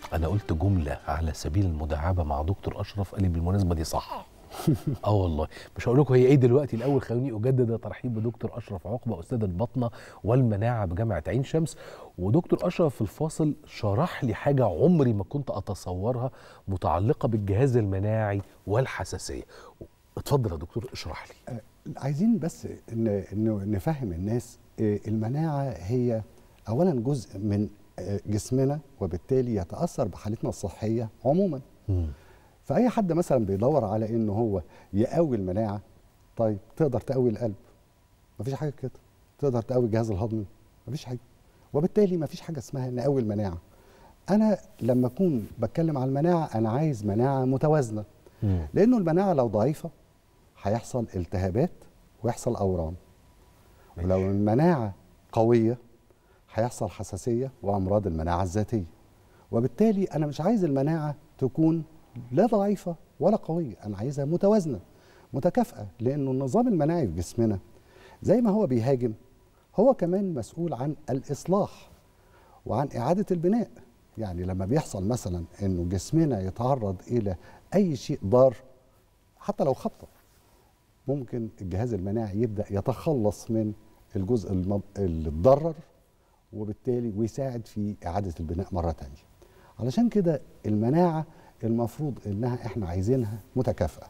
انا قلت جمله على سبيل المداعبه مع دكتور اشرف قال لي بالمناسبه دي صح اه والله مش هقول لكم هي ايه دلوقتي الاول خلوني اجدد ترحيب بدكتور اشرف عقبه استاذ البطنه والمناعه بجامعه عين شمس ودكتور اشرف في الفاصل شرح لي حاجه عمري ما كنت اتصورها متعلقه بالجهاز المناعي والحساسيه اتفضل يا دكتور اشرح لي عايزين بس ن- ن- نفهم الناس آه، المناعة هي أولا جزء من آه، جسمنا وبالتالي يتأثر بحالتنا الصحية عموما مم. فأي حد مثلا بيدور على إنه هو يقوي المناعة طيب تقدر تقوي القلب مفيش حاجة كده تقدر تقوي الجهاز الهضمي مفيش حاجة وبالتالي مفيش حاجة اسمها نقوي المناعة أنا لما أكون بتكلم على المناعة أنا عايز مناعة متوازنة مم. لانه المناعه لو ضعيفه هيحصل التهابات ويحصل اورام ماشي. ولو المناعه قويه هيحصل حساسيه وامراض المناعه الذاتيه وبالتالي انا مش عايز المناعه تكون لا ضعيفه ولا قويه انا عايزها متوازنه متكافئه لانه النظام المناعي في جسمنا زي ما هو بيهاجم هو كمان مسؤول عن الاصلاح وعن اعاده البناء يعني لما بيحصل مثلا انه جسمنا يتعرض الى اي شيء ضار حتى لو خبطه ممكن الجهاز المناعي يبدا يتخلص من الجزء المض- اللي اتضرر وبالتالي ويساعد في اعاده البناء مره تانية علشان كده المناعه المفروض انها احنا عايزينها متكافئه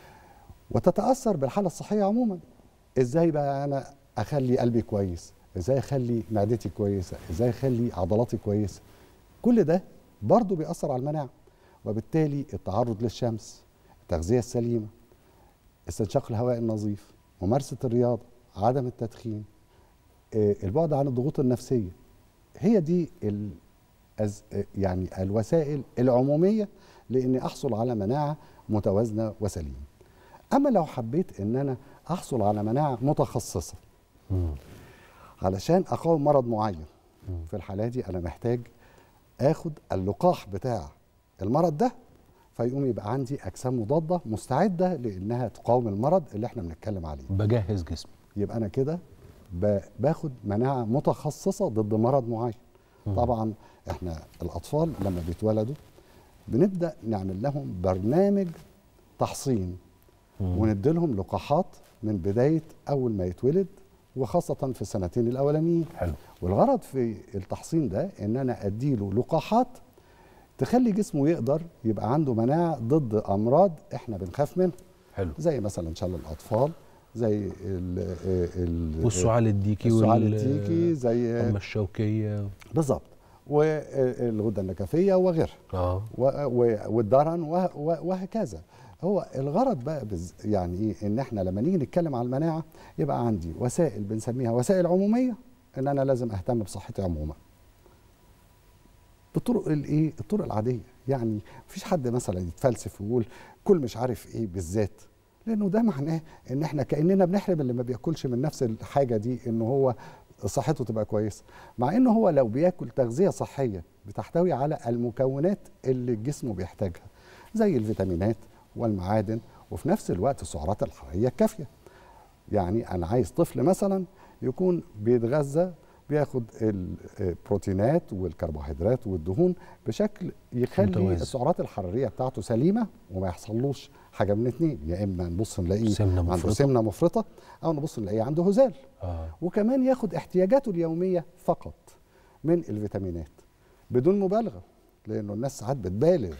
وتتاثر بالحاله الصحيه عموما ازاي بقى انا اخلي قلبي كويس ازاي اخلي معدتي كويسه ازاي اخلي عضلاتي كويسه كل ده برضه بيأثر على المناعه وبالتالي التعرض للشمس التغذيه السليمه استنشاق الهواء النظيف ممارسه الرياضه عدم التدخين آه، البعد عن الضغوط النفسيه هي دي ال أز يعني الوسائل العموميه لاني احصل على مناعه متوازنه وسليمه اما لو حبيت ان انا احصل على مناعه متخصصه مم. علشان اقاوم مرض معين في الحاله دي انا محتاج اخد اللقاح بتاع المرض ده فيقوم يبقى عندي اجسام مضاده مستعده لانها تقاوم المرض اللي احنا بنتكلم عليه بجهز جسمي يبقى انا كده ب- باخد مناعه متخصصه ضد مرض معين مم. طبعا احنا الاطفال لما بيتولدوا بنبدا نعمل لهم برنامج تحصين مم. وندي لهم لقاحات من بدايه اول ما يتولد وخاصه في السنتين الاولانيين حلو والغرض في التحصين ده ان انا اديله لقاحات تخلي جسمه يقدر يبقى عنده مناعه ضد امراض احنا بنخاف منها حلو زي مثلا شلل الاطفال زي ال ال والسعال الديكي السعال وال- الديكي زي اما الشوكيه بالظبط والغده النكفيه وغيرها اه و- و- والدرن وه- و- وهكذا هو الغرض بقى بز يعني ايه ان احنا لما نيجي نتكلم على المناعه يبقى عندي وسائل بنسميها وسائل عموميه ان انا لازم اهتم بصحتي عموما بالطرق الايه الطرق العاديه يعني مفيش حد مثلا يتفلسف ويقول كل مش عارف ايه بالذات لانه ده معناه ان احنا كاننا بنحرم اللي ما بياكلش من نفس الحاجه دي ان هو صحته تبقى كويسه مع انه هو لو بياكل تغذيه صحيه بتحتوي على المكونات اللي جسمه بيحتاجها زي الفيتامينات والمعادن وفي نفس الوقت السعرات الحراريه الكافيه يعني انا عايز طفل مثلا يكون بيتغذى بياخد البروتينات والكربوهيدرات والدهون بشكل يخلي متوازن. السعرات الحراريه بتاعته سليمه وما يحصلوش حاجه من اتنين يا اما نبص نلاقيه سمنة عنده مفرطة. سمنه مفرطه او نبص نلاقيه عنده هزال اه وكمان ياخد احتياجاته اليوميه فقط من الفيتامينات بدون مبالغه لانه الناس ساعات بتبالغ